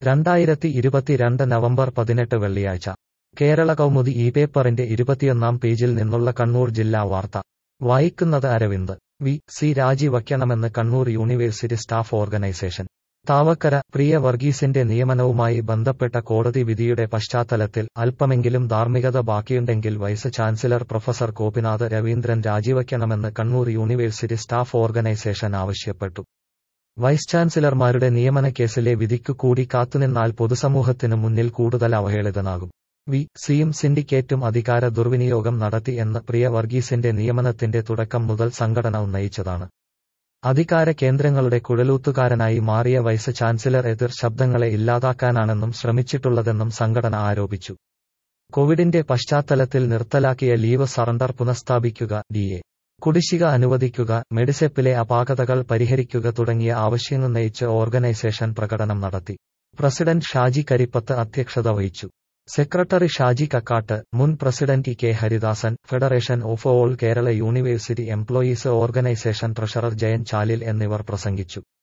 രണ്ടായിരത്തി ഇരുപത്തിരണ്ട് നവംബർ പതിനെട്ട് വെള്ളിയാഴ്ച കേരള കൗമുദി ഈ പേപ്പറിന്റെ ഇരുപത്തിയൊന്നാം പേജിൽ നിന്നുള്ള കണ്ണൂർ ജില്ലാ വാർത്ത വായിക്കുന്നത് അരവിന്ദ് വി സി രാജിവയ്ക്കണമെന്ന് Kannur university staff organisation Thavakkara Priya വർഗീസിന്റെ നിയമനവുമായി ബന്ധപ്പെട്ട കോടതി വിധിയുടെ പശ്ചാത്തലത്തിൽ അല്പമെങ്കിലും ധാർമ്മികത ബാക്കിയുണ്ടെങ്കിൽ vice chancellor professor Gopinath Raveendran രാജിവയ്ക്കണമെന്ന് കണ്ണൂർ യൂണിവേഴ്സിറ്റി സ്റ്റാഫ് ഓർഗനൈസേഷൻ ആവശ്യപ്പെട്ടു വൈസ് ചാൻസലർമാരുടെ നിയമന കേസിലെ വിധിക്കു കൂടി കാത്തുനിന്നാൽ പൊതുസമൂഹത്തിനു മുന്നിൽ കൂടുതൽ അവഹേളിതനാകും വി സിയും സിൻഡിക്കേറ്റും അധികാര ദുർവിനിയോഗം നടത്തി എന്ന് പ്രിയ വർഗീസിന്റെ നിയമനത്തിന്റെ തുടക്കം മുതൽ സംഘടന ഉന്നയിച്ചതാണ് അധികാര കേന്ദ്രങ്ങളുടെ കുഴലൂത്തുകാരനായി മാറിയ വൈസ് ചാൻസലർ എതിർ ശബ്ദങ്ങളെ ഇല്ലാതാക്കാനാണെന്നും ശ്രമിച്ചിട്ടുള്ളതെന്നും സംഘടന ആരോപിച്ചു കോവിഡിന്റെ പശ്ചാത്തലത്തിൽ നിർത്തലാക്കിയ ലീവ് സറണ്ടർ പുനഃസ്ഥാപിക്കുക ഡിഎ കുടിശ്ശിക അനുവദിക്കുക മെഡിസെപ്പിലെ അപാകതകൾ പരിഹരിക്കുക തുടങ്ങിയ ആവശ്യമുന്നയിച്ച് ഓർഗനൈസേഷൻ പ്രകടനം നടത്തി പ്രസിഡന്റ് ഷാജി കരിപ്പത്ത് അധ്യക്ഷത വഹിച്ചു സെക്രട്ടറി ഷാജി കക്കാട്ട് മുൻ president K Haridasan federation of all Kerala university employees organisation treasurer Jayan Chalil എന്നിവർ പ്രസംഗിച്ചു